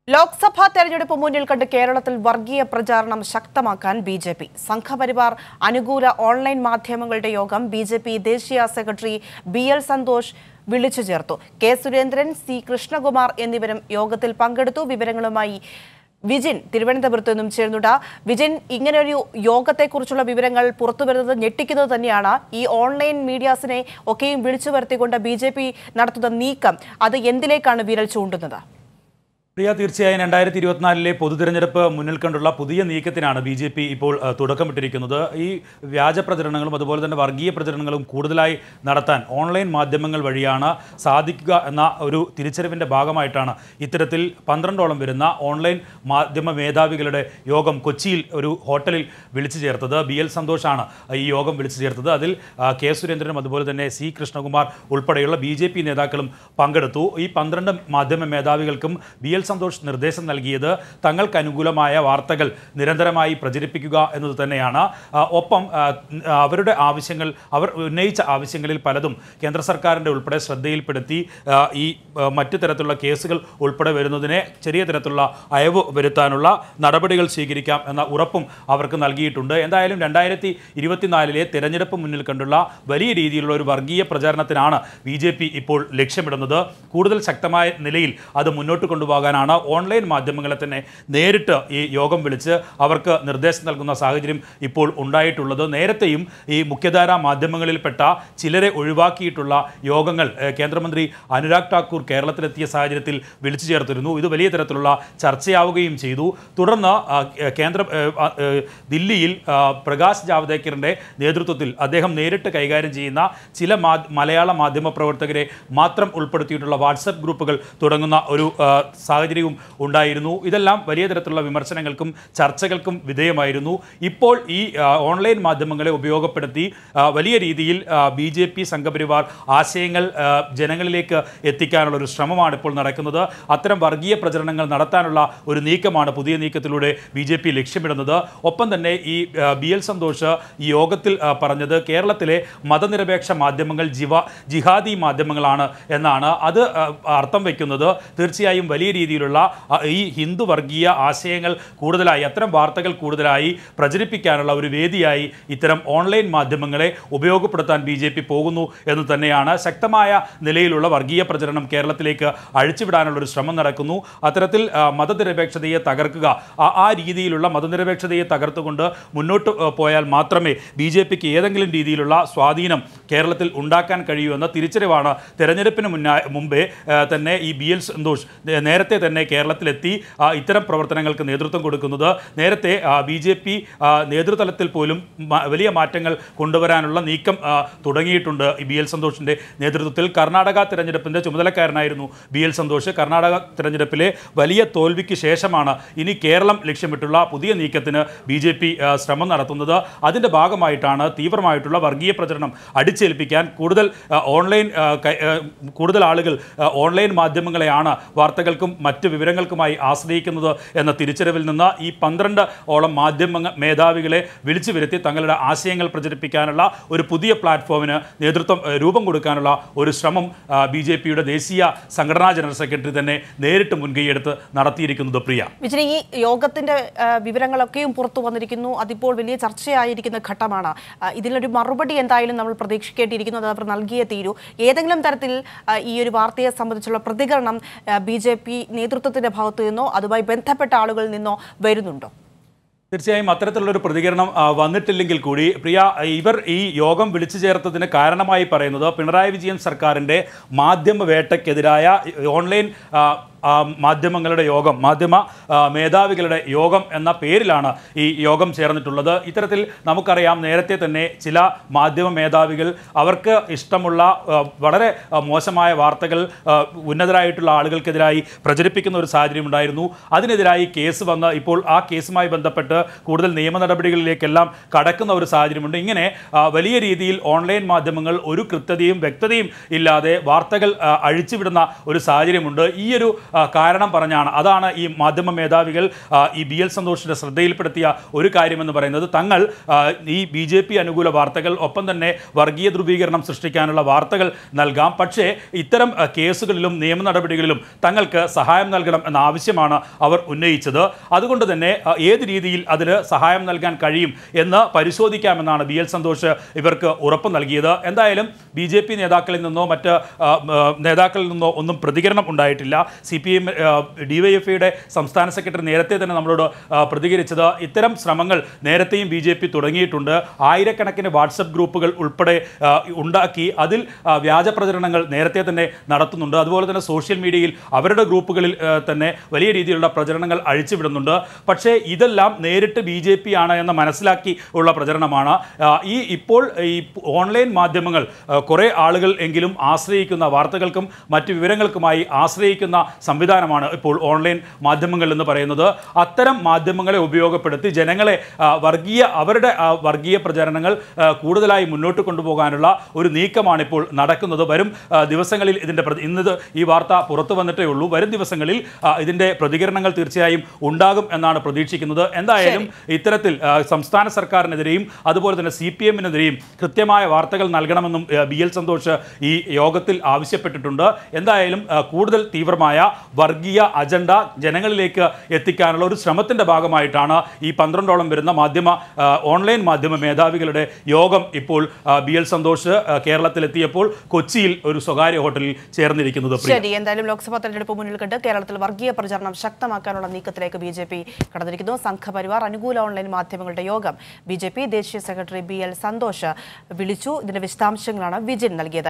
ലോക്സഭാ തെരഞ്ഞെടുപ്പ് മുന്നിൽ കണ്ട് കേരളത്തിൽ വർഗീയ പ്രചാരണം ശക്തമാക്കാൻ ബി ജെ പി സംഘപരിവാർ അനുകൂല ഓൺലൈൻ മാധ്യമങ്ങളുടെ യോഗം ബി ജെ പി ദേശീയ സെക്രട്ടറി ബി എൽ സന്തോഷ് വിളിച്ചു ചേർത്തു കെ സുരേന്ദ്രൻ സി കൃഷ്ണകുമാർ എന്നിവരും യോഗത്തിൽ പങ്കെടുത്തു വിവരങ്ങളുമായി വിജിൻ തിരുവനന്തപുരത്ത് നിന്നും ചേർന്നുണ്ട് വിജിൻ ഇങ്ങനെയൊരു യോഗത്തെക്കുറിച്ചുള്ള വിവരങ്ങൾ പുറത്തുവരുന്നത് ഞെട്ടിക്കുന്നത് തന്നെയാണ് ഈ ഓൺലൈൻ മീഡിയാസിനെ ഒക്കെയും വിളിച്ചു വരുത്തിക്കൊണ്ട് ബി നടത്തുന്ന നീക്കം അത് എന്തിലേക്കാണ് വിരൽ ചൂണ്ടുന്നത് പ്രിയ തീർച്ചയായും രണ്ടായിരത്തി ഇരുപത്തിനാലിലെ പൊതുതിരഞ്ഞെടുപ്പ് മുന്നിൽ കണ്ടുള്ള പുതിയ നീക്കത്തിനാണ് ബി ജെ പി ഇപ്പോൾ അഹ്, തുടക്കമിട്ടിരിക്കുന്നത് ഈ വ്യാജ പ്രചരണങ്ങളും അതുപോലെ തന്നെ വർഗീയ പ്രചരണങ്ങളും കൂടുതലായി നടത്താൻ ഓൺലൈൻ മാധ്യമങ്ങൾ വഴിയാണ് സാധിക്കുക എന്ന ഒരു തിരിച്ചറിവിൻ്റെ ഭാഗമായിട്ടാണ് ഇത്തരത്തിൽ പന്ത്രണ്ടോളം വരുന്ന ഓൺലൈൻ മാധ്യമ മേധാവികളുടെ യോഗം കൊച്ചിയിൽ ഒരു ഹോട്ടലിൽ വിളിച്ചു ചേർത്തത് ബി എൽ സന്തോഷാണ് ഈ യോഗം വിളിച്ചു ചേർത്തത് അതിൽ ആ, കെ സുരേന്ദ്രനും അതുപോലെ തന്നെ സി കൃഷ്ണകുമാർ ഉൾപ്പെടെയുള്ള ബി ജെ പി നേതാക്കളും പങ്കെടുത്തു ഈ പന്ത്രണ്ട് മാധ്യമ മേധാവികൾക്കും ബി എൽ സന്തോഷ് നിർദ്ദേശം നൽകിയത് തങ്ങൾക്ക് അനുകൂലമായ വാർത്തകൾ നിരന്തരമായി പ്രചരിപ്പിക്കുക എന്നത് തന്നെയാണ് ആ, ഒപ്പം ആ, അവരുടെ ആവശ്യങ്ങൾ അവർ ഉന്നയിച്ച ആവശ്യങ്ങളിൽ പലതും കേന്ദ്ര സർക്കാരിൻ്റെ ഉൾപ്പെടെ ശ്രദ്ധയിൽപ്പെടുത്തി ആ, ഈ ആ, മറ്റു തരത്തിലുള്ള കേസുകൾ ഉൾപ്പെടെ വരുന്നതിനെ ചെറിയ തരത്തിലുള്ള അയവ് വരുത്താനുള്ള നടപടികൾ സ്വീകരിക്കാം എന്ന ഉറപ്പും അവർക്ക് നൽകിയിട്ടുണ്ട് എന്തായാലും രണ്ടായിരത്തി ഇരുപത്തിനാലിലെ തെരഞ്ഞെടുപ്പ് മുന്നിൽ കണ്ടുള്ള വലിയ രീതിയിലുള്ള ഒരു വർഗീയ പ്രചാരണത്തിനാണ് ബി ജെ പി ഇപ്പോൾ ലക്ഷ്യമിടുന്നത് കൂടുതൽ ശക്തമായ നിലയിൽ അത് മുന്നോട്ട് കൊണ്ടുപോകാനാണ് ഓൺലൈൻ മാധ്യമങ്ങളെ തന്നെ നേരിട്ട് ഈ യോഗം വിളിച്ച് അവർക്ക് നിർദ്ദേശം നൽകുന്ന സാഹചര്യം ഇപ്പോൾ ഉണ്ടായിട്ടുള്ളത് നേരത്തെയും ഈ മുഖ്യധാരാ മാധ്യമങ്ങളിൽപ്പെട്ട ചിലരെ ഒഴിവാക്കിയിട്ടുള്ള യോഗങ്ങൾ ഏഹ്, കേന്ദ്രമന്ത്രി അനുരാഗ് ഠാക്കൂർ കേരളത്തിലെത്തിയ സാഹചര്യത്തിൽ വിളിച്ചു ചേർത്തിരുന്നു ഇത് വലിയ തരത്തിലുള്ള ചർച്ചയാവുകയും ചെയ്തു തുടർന്ന് ആ, ഏഹ്, കേന്ദ്ര ഏഹ്, ആ, ഏഹ്, ദില്ലിയിൽ ആ, പ്രകാശ് ജാവ്ദേക്കറിൻ്റെ നേതൃത്വത്തിൽ അദ്ദേഹം നേരിട്ട് കൈകാര്യം ചെയ്യുന്ന ചില മാ മലയാള മാധ്യമ പ്രവർത്തകരെ മാത്രം ഉൾപ്പെടുത്തിയിട്ടുള്ള വാട്സപ്പ് ഗ്രൂപ്പുകൾ തുടങ്ങുന്ന ഒരു ആ, സാഹചര്യവും ഉണ്ടായിരുന്നു ഇതെല്ലാം വലിയ തരത്തിലുള്ള വിമർശനങ്ങൾക്കും ചർച്ചകൾക്കും വിധേയമായിരുന്നു ഇപ്പോൾ ഈ ആ, ഓൺലൈൻ മാധ്യമങ്ങളെ ഉപയോഗപ്പെടുത്തി ആ, വലിയ രീതിയിൽ ബി ജെ പി സംഘപരിവാർ ആശയങ്ങൾ ആ, ജനങ്ങളിലേക്ക് എത്തിക്കാനുള്ള ഒരു ശ്രമമാണ് ഇപ്പോൾ നടക്കുന്നത് അത്തരം വർഗീയ പ്രചരണങ്ങൾ നടത്താനുള്ള ഒരു നീക്കമാണ് പുതിയ നീക്കത്തിലൂടെ ബി ജെ പി ലക്ഷ്യമിടുന്നത് ഒപ്പം തന്നെ ഈ ആ, ബി എൽ സന്തോഷ് ഈ യോഗത്തിൽ ആ, പറഞ്ഞത് കേരളത്തിലെ മതനിരപേക്ഷ മാധ്യമങ്ങൾ ജിവ ജിഹാദി മാധ്യമങ്ങളാണ് എന്നാണ് അത് ആ, അർത്ഥം വയ്ക്കുന്നത് തീർച്ചയായും വലിയ രീതിയിലുള്ള ആ, ഈ ഹിന്ദു വർഗീയ ആശയങ്ങൾ കൂടുതലായി അത്തരം വാർത്തകൾ കൂടുതലായി പ്രചരിപ്പിക്കാനുള്ള ഒരു വേദിയായി ഇത്തരം ഓൺലൈൻ മാധ്യമങ്ങളെ ഉപയോഗപ്പെടുത്താൻ ബി ജെ പി പോകുന്നു എന്ന് തന്നെയാണ് ശക്തമായ നിലയിലുള്ള വർഗീയ പ്രചരണം കേരളത്തിലേക്ക് അഴിച്ചുവിടാനുള്ള ഒരു ശ്രമം നടക്കുന്നു അത്തരത്തിൽ ആ, മതനിരപേക്ഷതയെ തകർക്കുക ആ- ആ രീതിയിലുള്ള മതനിരപേക്ഷതയെ തകർത്തുകൊണ്ട് മുന്നോട്ട് ആ, പോയാൽ മാത്രമേ ബി ജെ പിക്ക് ഏതെങ്കിലും രീതിയിലുള്ള സ്വാധീനം കേരളത്തിൽ ഉണ്ടാക്കാൻ കഴിയൂ എന്ന തിരിച്ചറിവാണ് തെരഞ്ഞെടുപ്പിന് മുന്നാ മുമ്പേ ആ, തന്നെ ഈ ബി എൽ സന്തോഷ് നേ- നേരത്തെ തന്നെ കേരളത്തിലെത്തി ആ, ഇത്തരം പ്രവർത്തനങ്ങൾക്ക് നേതൃത്വം കൊടുക്കുന്നത് നേരത്തെ ബി ജെ പി നേതൃതലത്തിൽ പോലും മ- വലിയ മാറ്റങ്ങൾ കൊണ്ടുവരാനുള്ള നീക്കം ആ, തുടങ്ങിയിട്ടുണ്ട് ഈ ബി എൽ സന്തോഷിൻ്റെ നേതൃത്വത്തിൽ കർണാടക തെരഞ്ഞെടുപ്പിൻ്റെ ചുമതലക്കാരനായിരുന്നു ബി എൽ സന്തോഷ് കർണാടക തെരഞ്ഞെടുപ്പിലെ വലിയ തോൽവിക്ക് ശേഷമാണ് ഇനി കേരളം ലക്ഷ്യമിട്ടുള്ള പുതിയ നീക്കത്തിന് ബി ജെ പി ശ്രമം നടത്തുന്നത് അതിൻ്റെ ഭാഗമായിട്ടാണ് തീവ്രമായിട്ടുള്ള വർഗീയ പ്രചരണം അടിച്ചേൽപ്പിക്കാൻ കൂടുതൽ ആ, ഓൺലൈൻ ആ, കൈ- ആ, കൂടുതൽ ആളുകൾ ആ, ഓൺലൈൻ മാധ്യമങ്ങളെയാണ് വാർത്തകൾക്കും മറ്റ് വിവരങ്ങൾക്കുമായി ആശ്രയിക്കുന്നത് എന്ന തിരിച്ചറിവിൽ നിന്ന് ഈ പന്ത്രണ്ട് ഓളം മാധ്യമ മേധാവികളെ വിളിച്ചു വരുത്തി തങ്ങളുടെ ആശയങ്ങൾ പ്രചരിപ്പിക്കാനുള്ള ഒരു പുതിയ പ്ലാറ്റ്ഫോമിന് നേതൃത്വം ആ, രൂപം കൊടുക്കാനുള്ള ഒരു ശ്രമം ബി ജെ പിയുടെ ദേശീയ സംഘടനാ ജനറൽ സെക്രട്ടറി തന്നെ നേരിട്ട് മുൻകൈയെടുത്ത് നടത്തിയിരിക്കുന്നത് പ്രിയ വിജയ് ഈ യോഗത്തിന്റെ ആ, വിവരങ്ങളൊക്കെയും പുറത്തു വന്നിരിക്കുന്നു അതിപ്പോൾ വലിയ ചർച്ചയായിരിക്കുന്ന ഘട്ടമാണ് ആ, ഇതിനൊരു മറുപടി എന്തായാലും നമ്മൾ പ്രതീക്ഷിക്കേണ്ടിയിരിക്കുന്നു അത് അവർ നൽകിയേ തീരൂ ഏതെങ്കിലും തരത്തിൽ ആ, ഈ ഒരു വാർത്തയെ സംബന്ധിച്ചുള്ള പ്രതികരണം ബി ജെ പി നേതൃത്വത്തിന്റെ ഭാഗത്തു നിന്നോ അതുമായി ബന്ധപ്പെട്ട ആളുകളിൽ നിന്നോ വരുന്നുണ്ടോ തീർച്ചയായും അത്തരത്തിലുള്ളൊരു പ്രതികരണം ആ, വന്നിട്ടില്ലെങ്കിൽ കൂടി പ്രിയ ഇവർ ഈ യോഗം വിളിച്ചു ചേർത്തതിന് കാരണമായി പറയുന്നത് പിണറായി വിജയൻ സർക്കാരിൻ്റെ മാധ്യമ വേട്ടയ്ക്കെതിരായ ഓൺലൈൻ ആ, ആ, മാധ്യമങ്ങളുടെ യോഗം മാധ്യമ ആ, മേധാവികളുടെ യോഗം എന്ന പേരിലാണ് ഈ യോഗം ചേർന്നിട്ടുള്ളത് ഇത്തരത്തിൽ നമുക്കറിയാം നേരത്തെ തന്നെ ചില മാധ്യമ മേധാവികൾ അവർക്ക് ഇഷ്ടമുള്ള ആ, വളരെ ആ, മോശമായ വാർത്തകൾ ആ, ഉന്നതരായിട്ടുള്ള ആളുകൾക്കെതിരായി പ്രചരിപ്പിക്കുന്ന ഒരു സാഹചര്യം ഉണ്ടായിരുന്നു അതിനെതിരായി കേസ് വന്ന് ഇപ്പോൾ ആ കേസുമായി ബന്ധപ്പെട്ട് കൂടുതൽ നിയമ നടപടികളിലേക്കെല്ലാം കടക്കുന്ന ഒരു സാഹചര്യമുണ്ട് ഇങ്ങനെ ആ, വലിയ രീതിയിൽ ഓൺലൈൻ മാധ്യമങ്ങൾ ഒരു കൃത്യതയും വ്യക്തതയും ഇല്ലാതെ വാർത്തകൾ ആ, അഴിച്ചുവിടുന്ന ഒരു സാഹചര്യമുണ്ട് ഈ ഒരു ആ, കാരണം പറഞ്ഞാണ് അതാണ് ഈ മാധ്യമ മേധാവികൾ ആ, ഈ ബി എൽ സന്തോഷിന്റെ ശ്രദ്ധയിൽപ്പെടുത്തിയ ഒരു കാര്യമെന്ന് പറയുന്നത് തങ്ങൾ ആ, ഈ ബി ജെ പി അനുകൂല വാർത്തകൾ ഒപ്പം തന്നെ വർഗീയ ധ്രുവീകരണം സൃഷ്ടിക്കാനുള്ള വാർത്തകൾ നൽകാം പക്ഷേ ഇത്തരം ആ, കേസുകളിലും നിയമ നടപടികളിലും തങ്ങൾക്ക് സഹായം നൽകണം എന്ന ആവശ്യമാണ് അവർ ഉന്നയിച്ചത് അതുകൊണ്ട് തന്നെ ആ, ഏത് രീതിയിൽ അതിന് സഹായം നൽകാൻ കഴിയും എന്ന് പരിശോധിക്കാമെന്നാണ് ബി എൽ സന്തോഷ് ഇവർക്ക് ഉറപ്പ് നൽകിയത് എന്തായാലും ബി ജെ പി നേതാക്കളിൽ നിന്നോ മറ്റ് ആ, ആ, നേതാക്കളിൽ നിന്നോ ഒന്നും പ്രതികരണം ഉണ്ടായിട്ടില്ല സി പി എം ഡിവൈഎഫ്ഐയുടെ സംസ്ഥാന സെക്രട്ടറി നേരത്തെ തന്നെ നമ്മളോട് ആ, പ്രതികരിച്ചത് ഇത്തരം ശ്രമങ്ങൾ നേരത്തെയും ബി ജെ പി തുടങ്ങിയിട്ടുണ്ട് ആയിരക്കണക്കിന് വാട്സപ്പ് ഗ്രൂപ്പുകൾ ഉൾപ്പെടെ ആ, ഉണ്ടാക്കി അതിൽ ആ, വ്യാജ പ്രചരണങ്ങൾ നേരത്തെ തന്നെ നടത്തുന്നുണ്ട് അതുപോലെ തന്നെ സോഷ്യൽ മീഡിയയിൽ അവരുടെ ഗ്രൂപ്പുകളിൽ ആ, തന്നെ വലിയ രീതിയിലുള്ള പ്രചരണങ്ങൾ അഴിച്ചുവിടുന്നുണ്ട് പക്ഷേ ഇതെല്ലാം നേരിട്ട് ബി ജെ പി ആണ് എന്ന് മനസ്സിലാക്കി ഉള്ള പ്രചരണമാണ് ആ, ഈ ഇപ്പോൾ ഈ ഓൺലൈൻ മാധ്യമങ്ങൾ ആ, കുറേ ആളുകൾ എങ്കിലും ആശ്രയിക്കുന്ന വാർത്തകൾക്കും മറ്റ് വിവരങ്ങൾക്കുമായി ആശ്രയിക്കുന്ന സംവിധാനമാണ് ഇപ്പോൾ ഓൺലൈൻ മാധ്യമങ്ങൾ എന്ന് പറയുന്നത് അത്തരം മാധ്യമങ്ങളെ ഉപയോഗപ്പെടുത്തി ജനങ്ങളെ ആ, വർഗീയ അവരുടെ ആ, വർഗീയ പ്രചരണങ്ങൾ ആ, കൂടുതലായി മുന്നോട്ട് കൊണ്ടുപോകാനുള്ള ഒരു നീക്കമാണ് ഇപ്പോൾ നടക്കുന്നത് വരും ആ, ദിവസങ്ങളിൽ ഇതിൻ്റെ പ്രതി- ഇന്നത് ഈ വാർത്ത പുറത്തു വന്നിട്ടേ ഉള്ളൂ വരും ദിവസങ്ങളിൽ ആ, ഇതിൻ്റെ പ്രതികരണങ്ങൾ തീർച്ചയായും ഉണ്ടാകും എന്നാണ് പ്രതീക്ഷിക്കുന്നത് എന്തായാലും ഇത്തരത്തിൽ ആ, സംസ്ഥാന സർക്കാരിനെതിരെയും അതുപോലെ തന്നെ സി പി എമ്മിനെതിരെയും കൃത്യമായ വാർത്തകൾ നൽകണമെന്നും ആ, ബി എൽ സന്തോഷ് ഈ യോഗത്തിൽ ആവശ്യപ്പെട്ടിട്ടുണ്ട് എന്തായാലും ആ, കൂടുതൽ തീവ്രമായ വർഗീയ അജണ്ട ജനങ്ങളിലേക്ക് എത്തിക്കാനുള്ള ഒരു ശ്രമത്തിന്റെ ഭാഗമായിട്ടാണ് ഈ പന്ത്രണ്ടോളം വരുന്ന മാധ്യമ ആ, ഓൺലൈൻ മാധ്യമ മേധാവികളുടെ യോഗം ഇപ്പോൾ ആ, ബി എൽ സന്തോഷ് ആ, കേരളത്തിലെത്തിയപ്പോൾ കൊച്ചിയിൽ ഒരു സ്വകാര്യ ഹോട്ടലിൽ ചേർന്നിരിക്കുന്നത് പ്രിയ. ശരി എന്തായാലും ലോക്സഭാ തെരഞ്ഞെടുപ്പ് മുന്നിൽ കണ്ട് കേരളത്തിൽ വർഗീയ പ്രചാരണം ശക്തമാക്കാനുള്ള നീക്കത്തിലേക്ക് ബി ജെ പി കടന്നിരിക്കുന്നു സംഘപരിവാർ അനുകൂല ഓൺലൈൻ മാധ്യമങ്ങളുടെ യോഗം ബി ജെ പി ദേശീയ സെക്രട്ടറി ബി എൽ സന്തോഷ് വിളിച്ചു ഇതിന്റെ വിശദാംശങ്ങളാണ് വിജിൻ നൽകിയത്